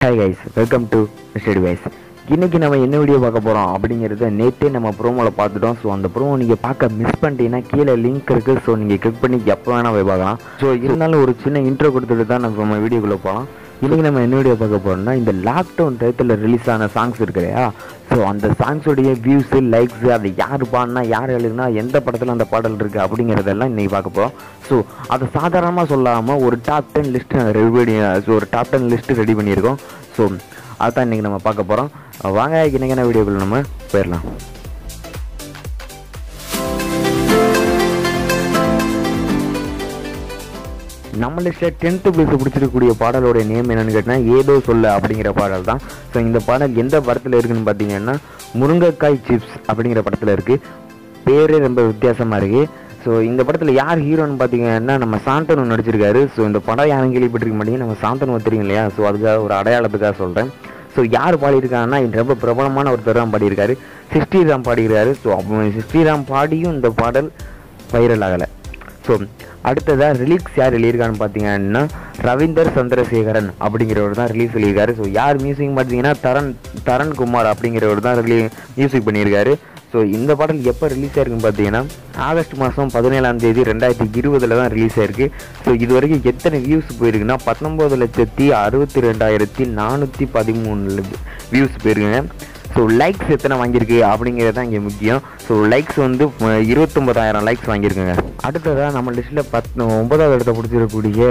hi guys welcome to study wise இன்னைக்கு நம்ம என்ன வீடியோ பார்க்க போகிறோம் அப்படிங்கிறத நேற்றே நம்ம ப்ரோமோவில் பார்த்துட்டோம் ஸோ அந்த ப்ரோமோ நீங்கள் பார்க்க மிஸ் பண்ணிட்டீங்கன்னா கீழே லிங்க் இருக்குது ஸோ நீங்கள் கிளிக் பண்ணி எப்போ வேணால் போய் பார்க்கலாம் ஸோ இருந்தாலும் ஒரு சின்ன இன்ட்ரோ கொடுத்துட்டு தான் நம்ம நம்ம வீடியோக்குள்ளே போகலாம் இன்றைக்கி நம்ம என்ன வீடியோ பார்க்க போகிறோம்னா இந்த லாக்டவுன் டயத்தில் ரிலீஸ் ஆன சாங்ஸ் இருக்கு இல்லையா ஸோ அந்த சாங்ஸோடைய வியூஸு லைக்ஸு அதை யார் பாடினா யார் எழுதுனா எந்த படத்தில் அந்த பாடல் இருக்குது அப்படிங்கிறதெல்லாம் இன்றைக்கி பார்க்க போகிறோம் ஸோ அதை சாதாரணமாக சொல்லாமல் ஒரு டாப் டென் லிஸ்ட் ரெடி பண்ணி ஸோ ஒரு டாப் டென் லிஸ்ட்டு ரெடி பண்ணியிருக்கோம் ஸோ அதுதான் இன்றைக்கி நம்ம பார்க்க போகிறோம் வாங்க இன்றைக்கான வீடியோக்குள்ள நம்ம போயிடலாம் நம்ம லிஸ்ட்டில் டென்த்து பிளேஸ் பிடிச்சிருக்கக்கூடிய பாடலோட நேம் என்னன்னு கேட்டால் ஏதோ சொல்ல அப்படிங்கிற பாடல் தான் ஸோ இந்த பாடல் எந்த படத்தில் இருக்குன்னு பார்த்தீங்கன்னா முருங்கைக்காய் சிப்ஸ் அப்படிங்கிற படத்தில் இருக்குது பேரே ரொம்ப வித்தியாசமாக இருக்குது ஸோ இந்த படத்தில் யார் ஹீரோன்னு பார்த்தீங்கன்னா நம்ம சாந்தனு நடிச்சிருக்காரு ஸோ இந்த படம் யாரும் கேள்விப்பட்டிருக்க மாட்டீங்க நம்ம சாந்தனு தெரியும் இல்லையா ஸோ அதுக்காக ஒரு அடையாளத்துக்காக சொல்கிறேன் ஸோ யார் பாடியிருக்காங்கன்னா இது ரொம்ப பிரபலமான ஒருத்தர் தான் பாடியிருக்காரு சிஸ்டி ராம் பாடியிருக்காரு ஸோ அப்போ சிஸ்டி ராம் பாடியும் இந்த பாடல் வைரல் ஆகலை ஸோ அடுத்ததாக ரிலீக்ஸ் யார் எழுதியிருக்கான்னு பார்த்தீங்கன்னா ரவீந்தர் சந்திரசேகரன் அப்படிங்கிறவர் தான் ரிலீஸ் எழுதியிருக்காரு ஸோ யார் மியூசிக் பார்த்தீங்கன்னா தரன் தரன் குமார் அப்படிங்கிறவர் தான் ரிலீ மியூசிக் பண்ணியிருக்காரு ஸோ இந்த பாடல் எப்போ ரிலீஸ் ஆயிருக்குன்னு பார்த்தீங்கன்னா ஆகஸ்ட் மாதம் பதினேழாம் தேதி ரெண்டாயிரத்தி இருபதில் தான் ரிலீஸ் ஆயிருக்கு ஸோ இது வரைக்கும் எத்தனை வியூஸ் போயிருக்குன்னா பத்தொம்பது லட்சத்தி அறுபத்தி ரெண்டாயிரத்தி நானூற்றி பதிமூணு வியூஸ் போயிருக்குங்க ஸோ லைக்ஸ் எத்தனை வாங்கியிருக்கு அப்படிங்கிறது தான் இங்கே முக்கியம் ஸோ லைக்ஸ் வந்து அஹ், இருபத்தொம்பதாயிரம் லைக்ஸ் வாங்கியிருக்குங்க அடுத்ததாக நம்ம லிஸ்ட்டில் பத் ஒன்பதாவது இடத்த பிடிச்சிருக்கக்கூடிய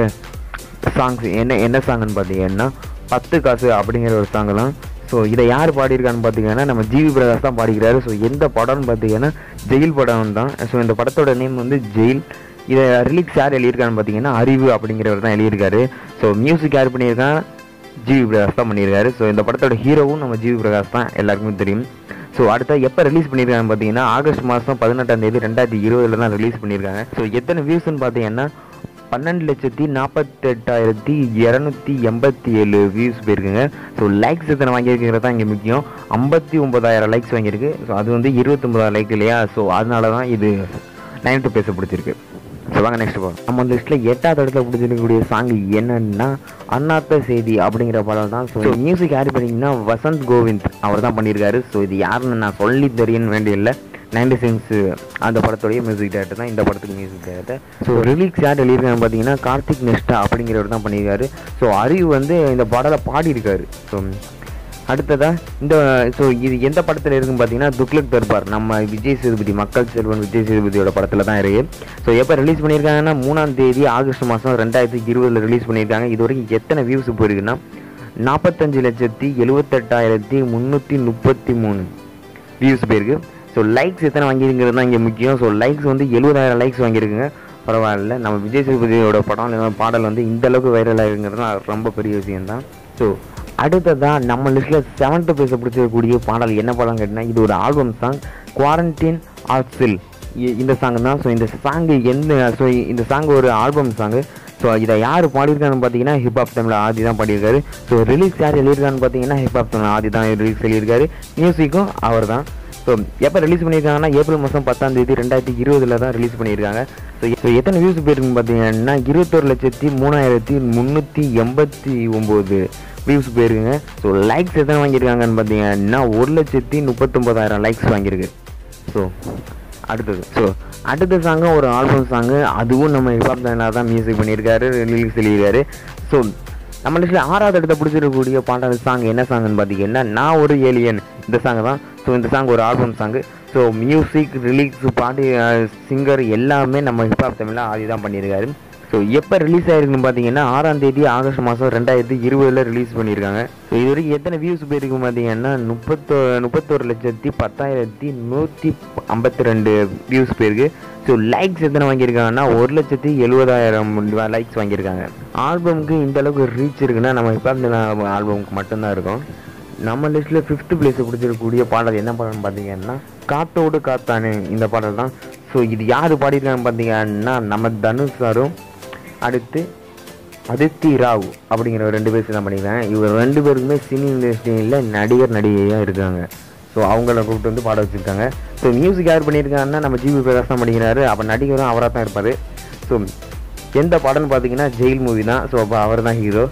சாங்ஸ் என்ன என்ன சாங்னு பார்த்தீங்கன்னா பத்து காசு அப்படிங்கிற ஒரு சாங் தான் ஸோ இதை யார் பாடியிருக்கான்னு பார்த்தீங்கன்னா நம்ம ஜிவி பிரகாஷ் தான் பாடிக்கிறாரு ஸோ எந்த படம்னு பார்த்தீங்கன்னா ஜெயில் படம் தான் ஸோ இந்த படத்தோட நேம் வந்து ஜெயில் இதை ரிலீக்ஸ் யார் எழுதியிருக்கான்னு பார்த்தீங்கன்னா அறிவு அப்படிங்கிறவர் தான் எழுதியிருக்காரு ஸோ மியூசிக் யார் பண்ணியிருக்கான் ஜிவி பிரகாஷ் தான் பண்ணியிருக்காரு ஸோ இந்த படத்தோட ஹீரோவும் நம்ம ஜிவி பிரகாஷ் தான் எல்லாருக்குமே தெரியும் ஸோ அடுத்த எப்போ ரிலீஸ் பண்ணியிருக்காங்க பார்த்தீங்கன்னா ஆகஸ்ட் மாதம் பதினெட்டாம் தேதி ரெண்டாயிரத்தி இருபதுல தான் ரிலீஸ் பண்ணியிருக்காங்க ஸோ எத்தனை வியூஸ்னு பார்த்தீங்கன்னா பன்னெண்டு லட்சத்தி நாற்பத்தெட்டாயிரத்தி இரநூத்தி எண்பத்தி ஏழு வியூஸ் போயிருக்குங்க ஸோ லைக்ஸ் எத்தனை வாங்கியிருக்கிறது தான் இங்கே முக்கியம் ஐம்பத்தி ஒம்பதாயிரம் லைக்ஸ் வாங்கியிருக்கு ஸோ அது வந்து இருபத்தொம்பதாயிரம் லைக் இல்லையா ஸோ அதனால தான் இது நைன்த்து பேச பிடிச்சிருக்கு ஸோ வாங்க நெக்ஸ்ட் போகலாம் நம்ம லிஸ்ட்டில் எட்டாவது இடத்துல பிடிச்சிருக்கக்கூடிய சாங் என்னன்னா அண்ணாத்த செய்தி அப்படிங்கிற படம் தான் ஸோ மியூசிக் யார் பண்ணிங்கன்னா வசந்த் கோவிந்த் அவர் தான் பண்ணியிருக்காரு ஸோ இது யாருன்னு நான் சொல்லி தெரியன்னு வேண்டிய இல்லை நைன்டி சிங்ஸ் அந்த படத்துடைய மியூசிக் டேரக்டர் தான் இந்த படத்துக்கு மியூசிக் டேரக்டர் ஸோ ரிலீக்ஸ் யார் எழுதியிருக்காங்க பார்த்தீங்கன்னா கார்த்திக் நெஸ்டா அப்படிங்கிறவர் தான் பண்ணியிருக்காரு ஸோ அறிவு வந்து இந்த பாடலை பாடியிருக்காரு ஸோ அடுத்ததா இந்த ஸோ இது எந்த படத்தில் இருக்குன்னு பார்த்தீங்கன்னா துக்லக் தர்பார் நம்ம விஜய் சேதுபதி மக்கள் செல்வன் விஜய் சேதுபதியோட படத்தில் தான் இருக்கு ஸோ எப்போ ரிலீஸ் பண்ணியிருக்காங்கன்னா மூணாம் தேதி ஆகஸ்ட் மாதம் ரெண்டாயிரத்தி இருபதில் ரிலீஸ் பண்ணியிருக்காங்க இது வரைக்கும் எத்தனை வியூஸ் போயிருக்குன்னா நாற்பத்தஞ்சு லட்சத்தி எழுபத்தெட்டாயிரத்தி முந்நூற்றி முப்பத்தி மூணு வியூஸ் போயிருக்கு ஸோ லைக்ஸ் எத்தனை வாங்கியிருக்கிறது தான் இங்கே முக்கியம் ஸோ லைக்ஸ் வந்து எழுபதாயிரம் லைக்ஸ் வாங்கியிருக்குங்க பரவாயில்ல நம்ம விஜய் சேதுபதியோட படம் இல்லைன்னா பாடல் வந்து இந்த அளவுக்கு வைரல் ஆகிருங்கிறது ரொம்ப பெரிய விஷயம்தான் ஸோ அடுத்ததான் நம்ம லிஸ்ட்டில் செவன்த்து பேச பிடிச்சிருக்கக்கூடிய பாடல் என்ன படம் கேட்டிங்கன்னா இது ஒரு ஆல்பம் சாங் குவாரண்டைன் ஆர்ட்ஸில் இந்த சாங் தான் ஸோ இந்த சாங்கு எந்த ஸோ இந்த சாங் ஒரு ஆல்பம் சாங்கு ஸோ இதை யார் பாடியிருக்கான்னு பார்த்தீங்கன்னா ஹிப்ஹாப் தமிழ் ஆதி தான் பாடியிருக்காரு ஸோ ரிலீஸ் யார் எழுதியிருக்கான்னு பார்த்தீங்கன்னா ஹிப்ஹாப் தமிழ் ஆதி தான் ரிலீஸ் எழுதியிருக்காரு மியூசிக்கும் அவர் தான் ஸோ எப்போ ரிலீஸ் பண்ணியிருக்காங்கன்னா ஏப்ரல் மாதம் பத்தாம் தேதி ரெண்டாயிரத்தி இருபதில் தான் ரிலீஸ் பண்ணியிருக்காங்க ஸோ ஸோ எத்தனை வியூஸ் போயிருக்குன்னு பார்த்தீங்கன்னா இருபத்தொரு லட்சத்தி மூணாயிரத்தி முந்நூற்றி எண்பத்தி ஒம்பது வியூஸ் போயிருக்குங்க ஸோ லைக்ஸ் எத்தனை வாங்கியிருக்காங்கன்னு பார்த்தீங்கன்னா ஒரு லட்சத்தி முப்பத்தொம்பதாயிரம் லைக்ஸ் வாங்கியிருக்கு ஸோ அடுத்தது ஸோ அடுத்த சாங்கும் ஒரு ஆல்பம் சாங்கு அதுவும் நம்ம ஹிப்ஹாப் சேனலாக தான் மியூசிக் பண்ணியிருக்காரு ரிலீஸ் எழுதியிருக்காரு ஸோ நம்ம லிஸ்ட்டில் ஆறாவது இடத்த பிடிச்சிருக்கக்கூடிய பாடல் சாங் என்ன சாங்னு பார்த்தீங்கன்னா நான் ஒரு ஏலியன் இந்த சாங் தான் ஸோ இந்த சாங் ஒரு album song so music lyrics பாட்டு சிங்கர் எல்லாமே நம்ம ஹிப்ஹாப் தமிழில் ஆதி தான் பண்ணியிருக்காரு ஸோ எப்போ ரிலீஸ் ஆயிருக்குன்னு பார்த்தீங்கன்னா ஆறாம் தேதி ஆகஸ்ட் மாதம் ரெண்டாயிரத்தி இருபதில் ரிலீஸ் பண்ணியிருக்காங்க ஸோ இது வரைக்கும் எத்தனை வியூஸ் போயிருக்கு பார்த்தீங்கன்னா முப்பத்தோ முப்பத்தோரு லட்சத்தி பத்தாயிரத்தி நூற்றி ஐம்பத்தி ரெண்டு வியூஸ் போயிருக்கு ஸோ லைக்ஸ் எத்தனை வாங்கியிருக்காங்கன்னா ஒரு லட்சத்தி எழுபதாயிரம் லைக்ஸ் வாங்கியிருக்காங்க ஆல்பமுக்கு இந்த அளவுக்கு ரீச் இருக்குன்னா நம்ம இப்போ ஆல்பமுக்கு மட்டும்தான் இருக்கும் நம்ம லிஸ்ட்டில் ஃபிஃப்த் பிளேஸ் பிடிச்சிருக்கக்கூடிய பாடல் என்ன பாடல்னு பார்த்தீங்கன்னா காத்தோடு காத்தானு இந்த பாடல் தான் ஸோ இது யார் பாடியிருக்காங்கன்னு பார்த்தீங்கன்னா நம்ம தனுஷ் சாரும் அடுத்து அதித்தி ராவ் அப்படிங்கிற ரெண்டு பேர் தான் பண்ணியிருக்காங்க இவங்க ரெண்டு பேருக்குமே சினி இண்டஸ்ட்ரியில் நடிகர் நடிகையாக இருக்காங்க ஸோ அவங்கள கூப்பிட்டு வந்து பாட வச்சுருக்காங்க ஸோ மியூசிக் யார் பண்ணியிருக்காங்கன்னா நம்ம ஜிவி பிரகாஷ் தான் பண்ணிக்கிறாரு அப்போ நடிகரும் அவராக தான் இருப்பார் ஸோ எந்த படம்னு பார்த்தீங்கன்னா ஜெயில் மூவி தான் ஸோ அப்போ அவர் தான் ஹீரோ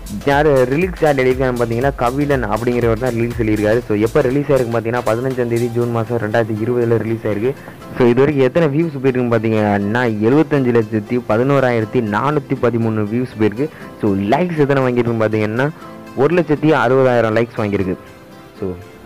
யார் ரிலீஸ் யார் எழுதியிருக்காங்க பார்த்தீங்கன்னா கவிலன் அப்படிங்கிறவர் தான் ரிலீஸ் எழுதியிருக்காரு ஸோ எப்போ ரிலீஸ் ஆயிருக்கு பார்த்தீங்கன்னா பதினஞ்சாம் தேதி ஜூன் மாதம் ரெண்டாயிரத்தி இருபதில் ரிலீஸ் ஆயிருக்கு ஸோ இது வரைக்கும் எத்தனை வியூஸ் போயிருக்குன்னு பார்த்தீங்கன்னா எழுபத்தஞ்சு லட்சத்தி பதினோராயிரத்தி நானூற்றி பதிமூணு வியூஸ் போயிருக்கு ஸோ லைக்ஸ் எத்தனை வாங்கியிருக்குன்னு பார்த்தீங்கன்னா ஒரு லட்சத்தி அறுபதாயிரம் லைக்ஸ் வாங்கியிருக்கு ஸோ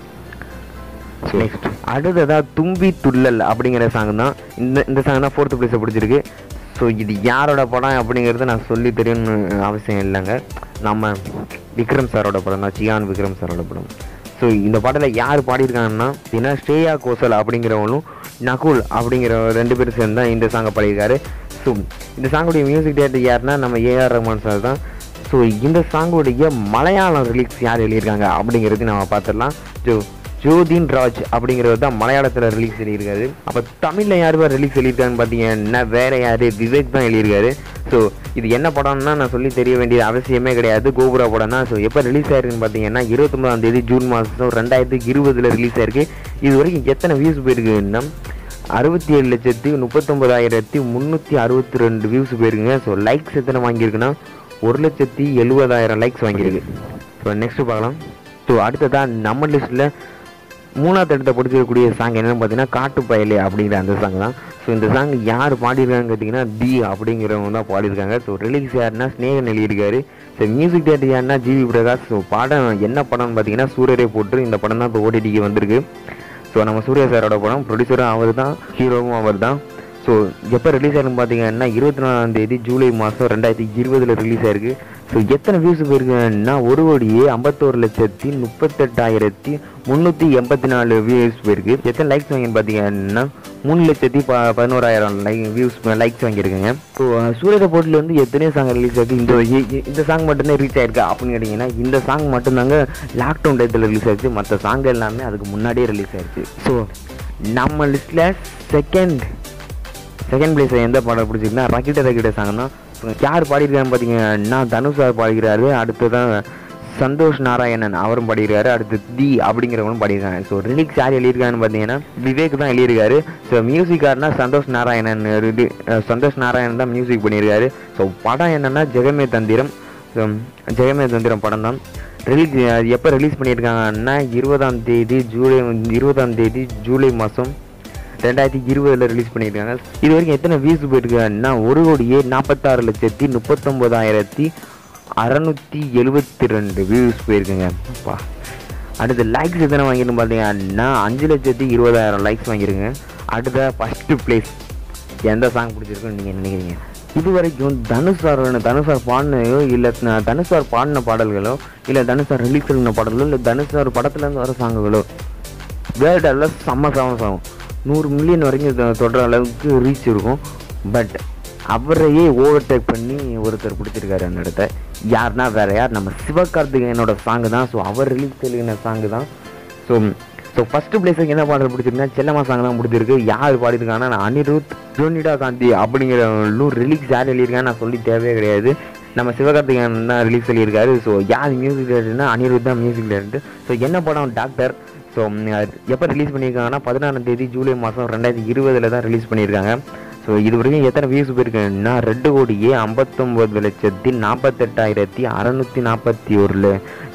நெக்ஸ்ட் அடுத்ததா தும்பி துள்ளல் அப்படிங்கிற சாங் தான் இந்த இந்த சாங் தான் ஃபோர்த்து பிளேஸை பிடிச்சிருக்கு ஸோ இது யாரோட படம் அப்படிங்கிறத நான் சொல்லி தெரியணும்னு அவசியம் இல்லைங்க நம்ம விக்ரம் சாரோட படம் தான் சியான் விக்ரம் சாரோட படம் ஸோ இந்த பாட்டில் யார் பாடியிருக்காங்கன்னா ஏன்னா ஸ்ரேயா கோசல் அப்படிங்கிறவங்களும் நகுல் அப்படிங்கிற ரெண்டு பேரும் சேர்ந்து தான் இந்த சாங்கை பாடியிருக்காரு ஸோ இந்த சாங்குடைய மியூசிக் டேரக்டர் யாருன்னா நம்ம ஏஆர் ரஹ்மான் சார் தான் ஸோ இந்த சாங்குடைய மலையாளம் ரிலீக்ஸ் யார் எழுதியிருக்காங்க அப்படிங்கிறது நம்ம பார்த்துடலாம் ஸோ ஜோதின் ராஜ் அப்படிங்கிறவர் தான் மலையாளத்தில் ரிலீஸ் எழுதியிருக்காரு அப்போ தமிழில் யார் பேர் ரிலீஸ் எழுதியிருக்காருன்னு பார்த்தீங்கன்னா வேற யார் விவேக் தான் எழுதியிருக்காரு ஸோ இது என்ன படம்னா நான் சொல்லி தெரிய வேண்டிய அவசியமே கிடையாது கோபுரா படம் தான் ஸோ எப்போ ரிலீஸ் ஆயிருக்குன்னு பார்த்தீங்கன்னா இருபத்தொம்பதாம் தேதி ஜூன் மாதம் ரெண்டாயிரத்தி இருபதில் ரிலீஸ் ஆயிருக்கு இது வரைக்கும் எத்தனை வியூஸ் போயிருக்குன்னா அறுபத்தி ஏழு லட்சத்தி முப்பத்தொம்பதாயிரத்தி முந்நூற்றி அறுபத்தி ரெண்டு வியூஸ் போயிருக்குங்க ஸோ லைக்ஸ் எத்தனை வாங்கியிருக்குன்னா ஒரு லட்சத்தி எழுபதாயிரம் லைக்ஸ் வாங்கியிருக்கு ஸோ நெக்ஸ்ட் பார்க்கலாம் ஸோ அடுத்ததாக நம்ம லிஸ்ட்டில் மூணாவது இடத்த பிடிச்சிருக்கக்கூடிய சாங் என்னன்னு பார்த்தீங்கன்னா காட்டு பயலே அப்படிங்கிற அந்த சாங் தான் ஸோ இந்த சாங் யார் பாடியிருக்காங்கன்னு கேட்டிங்கன்னா தி அப்படிங்கிறவங்க தான் பாடியிருக்காங்க ஸோ ரிலீஸ் யாருன்னா ஸ்னேகன் எழுதியிருக்காரு ஸோ மியூசிக் டேரக்டர் யாருன்னா ஜிவி பிரகாஷ் ஸோ படம் என்ன படம்னு பார்த்தீங்கன்னா சூரியரே போட்டு இந்த படம் தான் இப்போ ஓடிடிக்கு வந்திருக்கு ஸோ நம்ம சூர்யா சாரோட படம் ப்ரொடியூசரும் அவர் தான் ஹீரோவும் அவர் தான் ஸோ எப்போ ரிலீஸ் ஆயிருக்குன்னு பார்த்தீங்கன்னா இருபத்தி நாலாம் தேதி ஜூலை மாதம் ரெண்டாயிரத்தி இருபதில் ரிலீஸ் ஆயிருக்கு ஸோ எத்தனை வியூஸ் போயிருக்குன்னா ஒரு கோடியே ஐம்பத்தோரு லட்சத்தி முப்பத்தெட்டாயிரத்தி முந்நூற்றி எண்பத்தி நாலு வியூஸ் போயிருக்கு எத்தனை லைக்ஸ் வாங்கின்னு பார்த்தீங்கன்னா மூணு லட்சத்தி ப பதினோராயிரம் லைக் வியூஸ் லைக்ஸ் வாங்கியிருக்குங்க ஸோ சூரிய போட்டில் வந்து எத்தனையோ சாங் ரிலீஸ் ஆயிருக்கு இந்த இ- இ- இந்த சாங் மட்டும்தான் ரீச் ஆயிருக்கு அப்படின்னு கேட்டிங்கன்னா இந்த சாங் மட்டும்தாங்க லாக்டவுன் டயத்தில் ரிலீஸ் ஆயிடுச்சு மற்ற சாங் எல்லாமே அதுக்கு முன்னாடியே ரிலீஸ் ஆயிடுச்சு ஸோ நம்ம லிஸ்ட்டில் செகண்ட் செகண்ட் பிளேஸ் எந்த பாடல் பிடிச்சிருக்குன்னா ரக்கிட்ட ரக்கிட்ட சாங் தான் யார் பாடியிருக்காருன்னு பார்த்தீங்கன்னா தனுஷ் சார் பாடிக்கிறாரு அடுத்ததான் சந்தோஷ் நாராயணன் அவரும் பாடியிருக்காரு அடுத்து தி அப்படிங்கிறவங்களும் பாடியிருக்காங்க ஸோ ரிலிக்ஸ் யார் எழுதியிருக்காருன்னு பார்த்தீங்கன்னா விவேக் தான் எழுதியிருக்காரு ஸோ மியூசிக்கார்னா சந்தோஷ் நாராயணன் இது- அஹ் சந்தோஷ் நாராயணன் தான் மியூசிக் பண்ணியிருக்காரு ஸோ படம் என்னன்னா ஜெகமே தந்திரம் ஸோ ஜெகமே தந்திரம் படம் தான் ரிலீஸ் எப்போ ரிலீஸ் பண்ணியிருக்காங்கன்னா இருபதாம் தேதி ஜூலை இருபதாம் தேதி ஜூலை மாதம் ரெண்டாயிரத்தி இருபதுல ரிலீஸ் பண்ணியிருக்காங்க இது வரைக்கும் எத்தனை வியூஸ் போயிருக்குன்னா ஒரு கோடியே நாற்பத்தாறு லட்சத்தி முப்பத்தொம்போதாயிரத்தி அறநூற்றி எழுபத்தி ரெண்டு வியூஸ் போயிருக்குங்க அப்பா அடுத்து லைக்ஸ் எத்தனை வாங்கிருந்து பார்த்தீங்கன்னா அஞ்சு லட்சத்தி இருபதாயிரம் லைக்ஸ் வாங்கிருங்க அடுத்த ஃபஸ்ட்டு பிளேஸ் எந்த சாங் பிடிச்சிருக்குன்னு நீங்கள் நினைக்கிறீங்க இது வரைக்கும் தனுஷ் சார் தனுஷ் சார் பாடினையோ இல்லை தனுஷ் சார் பாடின பாடல்களோ இல்லை தனுஷ் சார் ரிலீஸ் பண்ண பாடல்களோ இல்லை தனுஷ் சார் படத்துலேருந்து வர சாங்குகளோ வேர்ல்டில் செம்ம ஃபேமஸ் ஆகும் நூறு மில்லியன் வரைக்கும் தொ- தொடர அளவுக்கு ரீச் இருக்கும் பட் அவரையே ஓவர்டேக் பண்ணி ஒருத்தர் பிடிச்சிருக்காரு அந்த இடத்த யாருன்னா வேற யார் நம்ம சிவகார்த்திகேயனோட சாங்கு தான் ஸோ அவர் ரிலீஸ் எழுதின சாங்கு தான் ஸோ ஸோ ஃபஸ்ட்டு பிளேஸுக்கு என்ன பாடல் பிடிச்சிருக்குன்னா செல்லம்மா சாங் தான் பிடிச்சிருக்கு யார் பாடியிருக்காங்கன்னா நான் அனிருத் ஜோனிடா காந்தி அப்படிங்கிறவங்களும் ரிலீஸ் யார் எழுதியிருக்கான்னு நான் சொல்லி தேவையே கிடையாது நம்ம சிவகார்த்திகேயன் தான் ரிலீஸ் பண்ணியிருக்காரு ஸோ யார் மியூசிக் டேரக்டர்னா அனிருத் தான் மியூசிக் டேரக்டர் ஸோ என்ன படம் டாக்டர் ஸோ எப்போ ரிலீஸ் பண்ணியிருக்காங்கன்னா பதினாறாம் தேதி ஜூலை மாதம் ரெண்டாயிரத்தி இருபதில் தான் ரிலீஸ் பண்ணியிருக்காங்க ஸோ இது வரைக்கும் எத்தனை வியூஸ் போயிருக்குன்னா ரெண்டு கோடியே ஐம்பத்தொம்போது லட்சத்தி நாற்பத்தெட்டாயிரத்தி அறநூற்றி நாற்பத்தி ஒரு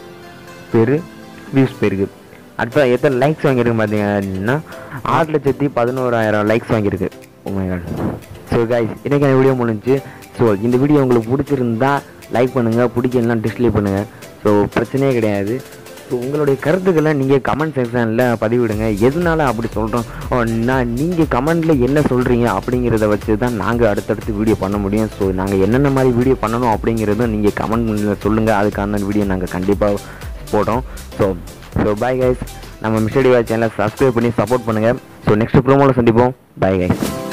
பேர் வியூஸ் போயிருக்கு அடுத்த எத்தனை லைக்ஸ் வாங்கியிருக்கு பார்த்தீங்கன்னா ஆறு லட்சத்தி பதினோராயிரம் லைக்ஸ் வாங்கியிருக்கு உண்மைகள் ஸோ கைஸ் இன்றைக்கான வீடியோ முடிஞ்சு ஸோ இந்த வீடியோ உங்களுக்கு பிடிச்சிருந்தா லைக் பண்ணுங்கள் பிடிக்கலாம் டிஸ்லைக் பண்ணுங்கள் ஸோ பிரச்சனையே கிடையாது ஸோ உங்களுடைய கருத்துக்களை நீங்கள் கமெண்ட் செக்ஷனில் பதிவிடுங்க எதனால அப்படி சொல்கிறோம் நான் நீங்கள் கமெண்டில் என்ன சொல்கிறீங்க அப்படிங்கிறத வச்சு தான் நாங்கள் அடுத்தடுத்து வீடியோ பண்ண முடியும் ஸோ நாங்கள் என்னென்ன மாதிரி வீடியோ பண்ணணும் அப்படிங்கிறதும் நீங்கள் கமெண்ட் சொல்லுங்கள் அதுக்கான வீடியோ நாங்கள் கண்டிப்பாக போட்டோம் ஸோ ஸோ பாய் கைஸ் நம்ம மிஸ்டர் டிவா சேனலை சப்ஸ்கிரைப் பண்ணி சப்போர்ட் பண்ணுங்கள் ஸோ நெக்ஸ்ட் ப்ரோமோவில் சந்திப்போம் பாய் கைஸ்